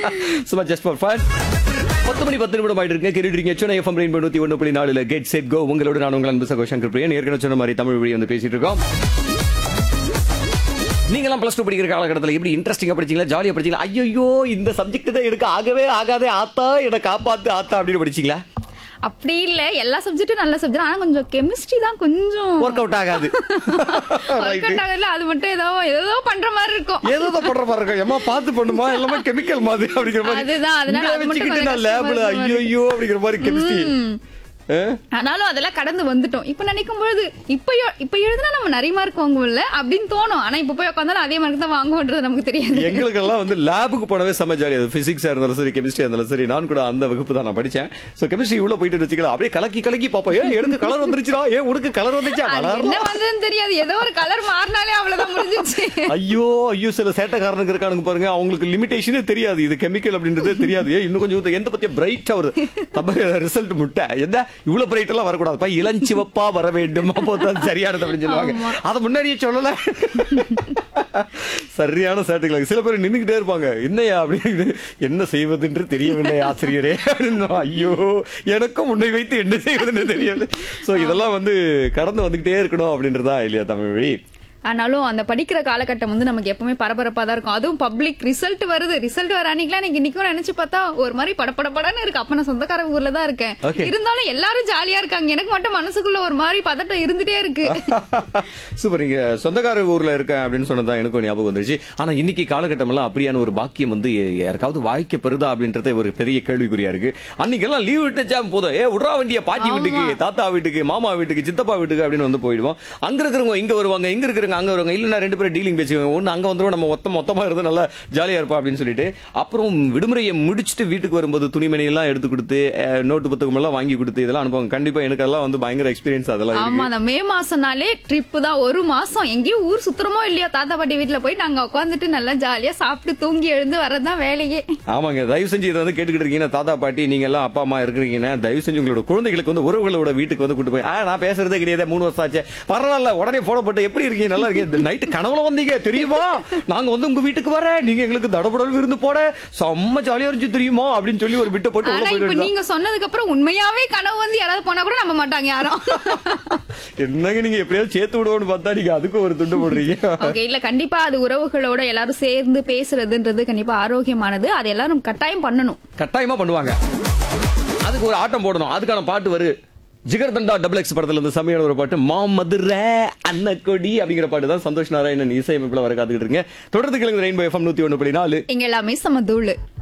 சும்மா just for fun பத்து மணி பத்து நிமிடம் ஆயிட்டு இருக்கு கேட்டுருக்கீங்க சென்னை எஃப்எம் ரெயின் நூத்தி ஒன்று புள்ளி நாலுல கெட் செட் கோ உங்களோட நான் உங்கள் அன்பு சகோ சங்கர் பிரியன் ஏற்கனவே சொன்ன மாதிரி தமிழ் வழி வந்து பேசிட்டு இருக்கோம் நீங்களாம் பிளஸ் டூ படிக்கிற காலகட்டத்தில் எப்படி இன்ட்ரெஸ்டிங்கா படிச்சீங்களா ஜாலியா படிச்சீங்களா ஐயோ இந்த சப்ஜெக்ட் தான் எனக்கு ஆகவே ஆகாதே ஆத்தா என்னை காப்பாத்து ஆத்தா அப்படின்னு படிச்சீங்களா அப்படி இல்ல எல்லா சப்ஜெக்ட்டும் நல்ல சப்ஜெக்ட் ஆனா கொஞ்சம் கெமிஸ்ட்ரி தான் கொஞ்சம் ஒர்க் அவுட் ஆகாது ஒர்க் அவுட் ஆகல அது மட்டும் ஏதோ ஏதோ பண்ற மாதிரி இருக்கும் ஏதோ தான் பண்ற மாதிரி இருக்கும் ஏமா பார்த்து பண்ணுமா எல்லாமே கெமிக்கல் மாதிரி அப்படிங்கிற மாதிரி அதுதான், அதனால இங்க அது மட்டும் வச்சுக்கிட்டு கொஞ்சம் நான் லேப்ல கஷ்டமா ஐயோ ஐயோ அப்படிங்கிற மாதிரி கெமிஸ்ட்ரி ஆனாலும் அதெல்லாம் கடந்து வந்துட்டோம் இப்ப நினைக்கும் பொழுது இப்ப எ- இப்ப எழுதுனா நம்ம நிறைய மார்க் வாங்குவோம்ல அப்படின்னு தோணும் ஆனா இப்ப போய் உட்காந்தாலும் அதே மார்க் தான் வாங்குவோன்றது நமக்கு தெரியாது எங்களுக்கெல்லாம் வந்து லேபுக்கு போனவே செம்ம ஜாலி அது பிசிக்ஸா இருந்தாலும் சரி கெமிஸ்ட்ரி இருந்தாலும் சரி நான் கூட அந்த வகுப்பு தான் நான் படிச்சேன் சோ கெமிஸ்ட்ரி உள்ள போயிட்டு வச்சுக்கலாம் அப்படியே கலக்கி கலக்கி பாப்போம் ஏன் எனக்கு கலர் வந்துருச்சுடா ஏன் உனக்கு கலர் வந்துச்சா அது கலர் என்ன வந்ததுன்னு தெரியாது ஏதோ ஒரு கலர் மாறினாலே அவ்வளவுதான் முடிஞ்சிச்சு ஐயோ ஐயோ சில சேட்டைக்காரனுக்கு இருக்கானுங்க பாருங்க அவங்களுக்கு லிமிடேஷனே தெரியாது இது கெமிக்கல் அப்படின்றதே தெரியாது ஏன் இன்னும் கொஞ்சம் ஊத்து. எந்த பத்திய பிரைட்டா வருது தம்ப ரிசல்ட் முட்டை எந்த இவ்வளவு பிரைட் எல்லாம் வரக்கூடாதுப்பா இளஞ்சிவப்பா வர வேண்டும் அப்போ தான் சரியானது அப்படின்னு சொல்லுவாங்க அதை முன்னாடியே சொல்லல சரியான சேட்டைகள் சில பேர் நின்னுக்கிட்டே இருப்பாங்க என்னையா அப்படின்னு என்ன செய்வதென்று தெரியவில்லை ஆசிரியரே அப்படின்னு ஐயோ எனக்கும் முன்னை வைத்து என்ன செய்வதுன்னு தெரியல சோ இதெல்லாம் வந்து கடந்து வந்துகிட்டே இருக்கணும் அப்படின்றதா இல்லையா தமிழ் வழி ஆனாலும் அந்த படிக்கிற காலகட்டம் வந்து நமக்கு எப்பவுமே பரபரப்பா தான் இருக்கும் அதுவும் பப்ளிக் ரிசல்ட் வருது ரிசல்ட் வர அன்னைக்குலாம் எனக்கு இன்னைக்கும் நினைச்சு பார்த்தா ஒரு மாதிரி படபடபடன்னு இருக்கு அப்ப நான் சொந்தக்கார ஊர்ல தான் இருக்கேன் Okay. இருந்தாலும் எல்லாரும் ஜாலியா இருக்காங்க எனக்கு மட்டும் மனசுக்குள்ள ஒரு மாதிரி பதட்டம் இருந்துட்டே இருக்கு சூப்பர் நீங்க சொந்தக்கார ஊர்ல இருக்கேன் அப்படின்னு சொன்னதான் எனக்கும் ஞாபகம் வந்துருச்சு ஆனா இன்னைக்கு காலகட்டம் எல்லாம் அப்படியான ஒரு பாக்கியம் வந்து யாருக்காவது வாய்க்க பெறுதா அப்படின்றத ஒரு பெரிய கேள்விக்குறியா இருக்கு அன்னைக்கெல்லாம் லீவ் விட்டுச்சா போதும் ஏ விட்றா வண்டிய பாட்டி வீட்டுக்கு தாத்தா வீட்டுக்கு மாமா வீட்டுக்கு சித்தப்பா வீட்டுக்கு அப்படின்னு வந்து போயிடுவோம் அங்க இருக்கிறவங்க இங்க வருவாங்க இங்க இருக்கிறவங்க அங்க வருவாங்க இல்ல ரெண்டு பேரும் டீலிங் பேசுவாங்க ஒண்ணு அங்க வந்துரும் நம்ம மொத்தம் மொத்தமா இருந்து நல்லா ஜாலியா இருப்போம் அப்படின்னு சொல்லிட்டு அப்புறம் விடுமுறையை முடிச்சுட்டு வீட்டுக்கு வரும்போது துணிமணி எல்லாம் எடுத்து கொடுத்து அஹ், நோட்டு புத்தகம் எல்லாம் வாங்கி கொடுத்து இதெல்லாம் அனுப்புவாங்க கண்டிப்பா எனக்கு எல்லாம் வந்து பயங்கர எக்ஸ்பீரியன்ஸ் அதெல்லாம் இருக்கு. ஆமா அந்த மே மாசம்னாலே ட்ரிப் தான் ஒரு மாசம் எங்கேயும் ஊர் சுத்துறமோ இல்லையோ தாத்தா பாட்டி வீட்டுல போய் நாங்க உட்காந்துட்டு நல்லா ஜாலியா சாப்பிட்டு தூங்கி எழுந்து வரதான் வேலையே ஆமாங்க தயவு செஞ்சு இதை வந்து கேட்டுக்கிட்டு இருக்கீங்கன்னா தாத்தா பாட்டி நீங்க எல்லாம் அப்பா அம்மா இருக்கிறீங்கன்னா தயவு செஞ்சு உங்களோட குழந்தைகளுக்கு வந்து உறவுகளோட வீட்டுக்கு வந்து கூட்டு போய் ஆ நான் பேசுறதே கிடையாது மூணு வருஷம் ஆச்சு பரவாயில்ல உடனே போன போட்டு எப்படி இருக்கீங்க நல்லா இருக்கீங்க நைட்டு கனவுல வந்தீங்க தெரியுமா நாங்க வந்து உங்க வீட்டுக்கு வர நீங்க எங்களுக்கு தடபடல் விருந்து போட செம்ம ஜாலியா இருந்துச்சு தெரியுமா அப்படின்னு சொல்லி ஒரு விட்ட போட்டு உள்ள ஆனா இப்ப போயிட்டு நீங்க சொன்னதுக்கு அப்புறம் உண்மையாவே கனவு வந்து யாராவது போனா கூட நம்ப மாட்டாங்க யாரும் என்னங்க நீங்க எப்படியாவது சேர்த்து விடுவோம்னு பார்த்தா நீங்க அதுக்கும் ஒரு துண்டு போடுறீங்க ஓகே இல்ல கண்டிப்பா அது உறவுகளோட எல்லாரும் சேர்ந்து பேசுறதுன்றது கண்டிப்பா ஆரோக்கியமானது அது எல்லாரும் கட்டாயம் பண்ணணும் கட்டாயமா பண்ணுவாங்க அதுக்கு ஒரு ஆட்டம் போடணும் அதுக்கான பாட்டு வரு ஜிகர் தண்டா டபுள் எக்ஸ் படத்துல இருந்து செம்மையான ஒரு பாட்டு மாமதுர அன்னக்கொடி அப்படிங்கிற பாட்டு தான் சந்தோஷ் நாராயணன் இசையமைப்புல வர காத்துக்கிட்டு இருக்கீங்க தொடர்ந்து கிழங்கு ரெயின்போ எஃப்எம் நூத்தி ஒண்ணு புள்ளி நாலு இங்க எல்லாமே சமதூள்